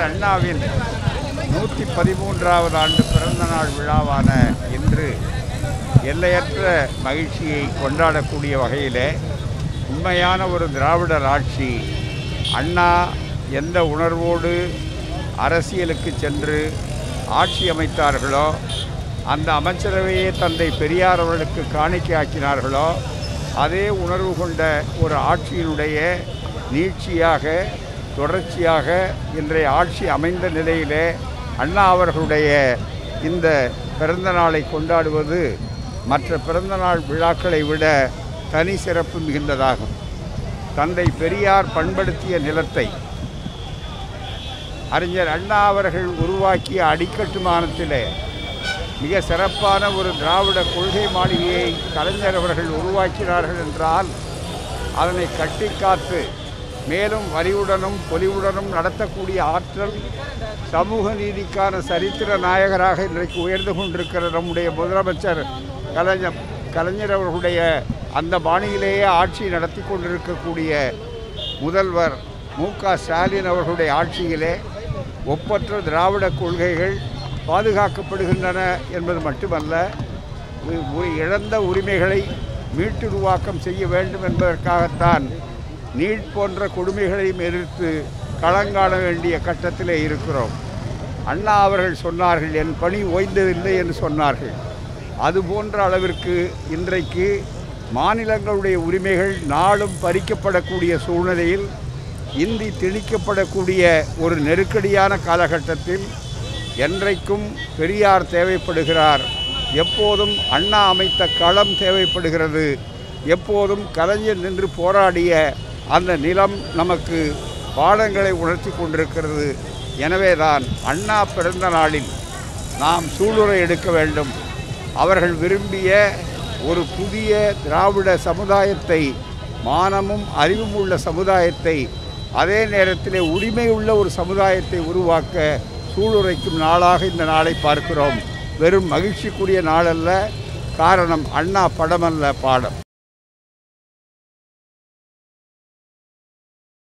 அறிஞர் அண்ணாவின் நூற்றி பதிமூன்றாவது ஆண்டு பிறந்த நாள் விழாவான இன்று எல்லையற்ற மகிழ்ச்சியை கொண்டாடக்கூடிய வகையிலே உண்மையான ஒரு திராவிடர் ஆட்சி அண்ணா எந்த உணர்வோடு அரசியலுக்கு சென்று ஆட்சி அமைத்தார்களோ அந்த அமைச்சரவையே தந்தை பெரியார் அவர்களுக்கு காணிக்கையாக்கினார்களோ அதே உணர்வு கொண்ட ஒரு ஆட்சியினுடைய நீட்சியாக தொடர்ச்சியாக இன்றைய ஆட்சி அமைந்த நிலையிலே அண்ணா அவர்களுடைய இந்த பிறந்த நாளை கொண்டாடுவது மற்ற பிறந்தநாள் விழாக்களை விட தனி சிறப்பு மிகுந்ததாகும் தந்தை பெரியார் பண்படுத்திய நிலத்தை அறிஞர் அண்ணா அவர்கள் உருவாக்கிய அடிக்கட்டுமானத்திலே மிக சிறப்பான ஒரு திராவிட கொள்கை மாளிகையை கலைஞர் அவர்கள் உருவாக்கினார்கள் என்றால் அதனை கட்டி காத்து மேலும் வரிவுடனும் பொலிவுடனும் நடத்தக்கூடிய ஆற்றல் சமூக நீதிக்கான சரித்திர நாயகராக இன்றைக்கு உயர்ந்து கொண்டிருக்கிற நம்முடைய முதலமைச்சர் கலைஞர் கலைஞர் அவர்களுடைய அந்த பாணியிலேயே ஆட்சி நடத்தி கொண்டிருக்கக்கூடிய முதல்வர் மு க ஸ்டாலின் அவர்களுடைய ஆட்சியிலே ஒப்பற்ற திராவிட கொள்கைகள் பாதுகாக்கப்படுகின்றன என்பது மட்டுமல்ல உ- உ- இழந்த உரிமைகளை மீட்டுருவாக்கம் செய்ய வேண்டும் என்பதற்காகத்தான் நீட் போன்ற கொடுமைகளையும் எதிர்த்து களங்காண வேண்டிய கட்டத்திலே இருக்கிறோம் அண்ணா அவர்கள் சொன்னார்கள் என் பணி ஓய்ந்ததில்லை என்று சொன்னார்கள் அது போன்ற அளவிற்கு இன்றைக்கு மாநிலங்களுடைய உரிமைகள் நாளும் பறிக்கப்படக்கூடிய சூழ்நிலையில் இந்தி திணிக்கப்படக்கூடிய ஒரு நெருக்கடியான காலகட்டத்தில் என்றைக்கும் பெரியார் தேவைப்படுகிறார் எப்போதும் அண்ணா அமைத்த களம் தேவைப்படுகிறது எப்போதும் கலைஞர் நின்று போராடிய அந்த நிலம் நமக்கு பாடங்களை உணர்த்தி கொண்டிருக்கிறது எனவேதான் அண்ணா பிறந்த நாளில் நாம் சூளுரை எடுக்க வேண்டும் அவர்கள் விரும்பிய ஒரு புதிய திராவிட சமுதாயத்தை மானமும் அறிவும் உள்ள சமுதாயத்தை அதே நேரத்திலே உரிமை உள்ள ஒரு சமுதாயத்தை உருவாக்க சூளுரைக்கும் நாளாக இந்த நாளை பார்க்கிறோம் வெறும் மகிழ்ச்சிக்குரிய நாளல்ல காரணம் அண்ணா படமல்ல பாடம்